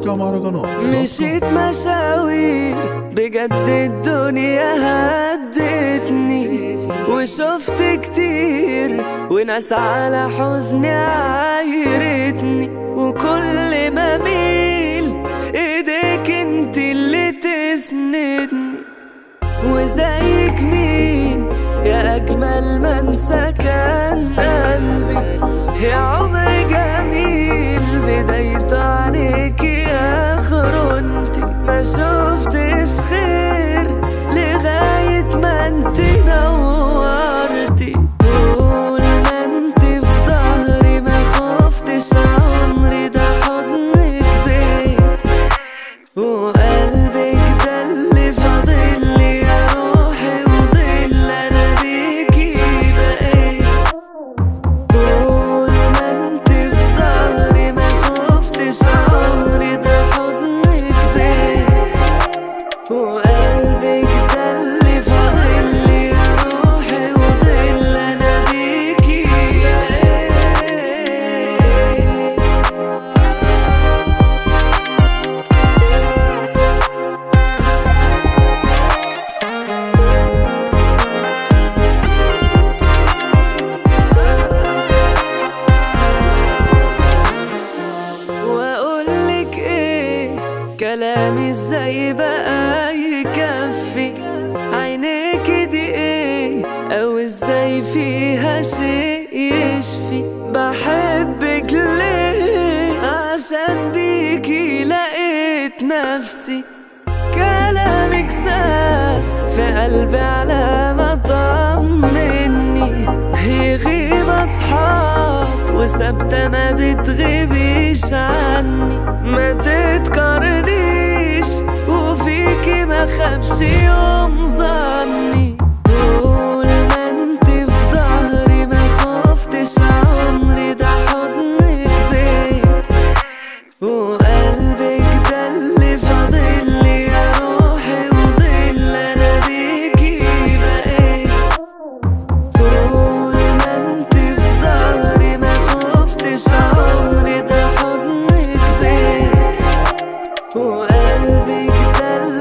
مزيكا مهرجانات مشيت مشاوير بجد الدنيا هدتني وشفت كتير وناس على حزني عايرتني وكل ما ميل ايديك انت اللي تسندني وزيك مين يا اجمل من سكن قلبي يا عمر جميل بداية عليك اخر انت ما شفتش خير لغاية ما انت نورتي طول ما انت في ظهري ما خفتش عمري ده حضنك بيت وقلبك ده اللي فاضل لي يا روحي وضل انا بيكي بقيت طول ما انت في ظهري ما خفتش عمري ده حضنك بيت وقلبك ده اللي فاضل لي يا روحي وضل انا بيكي بقيت واقولك ايه كلامي ازاي بقى يكفي عينيك دي ايه او ازاي فيها شيء يشفي بحبك ليه عشان بيكي لقيت نفسي كلامك ساب في قلبي على ما طمني يغيب اصحاب وثابتة ما بتغيبيش عني ما تتقارنيش وفيكي ما خابش يوم ظني طول ما انت في ظهري ما خفتش عمري ده حضنك بيت وقلبك ده اللي فاضل لي يا روحي وضل انا بيكي بقيت طول ما انت في ظهري ما خفتش عمري ده حضنك بيت وقلبك ده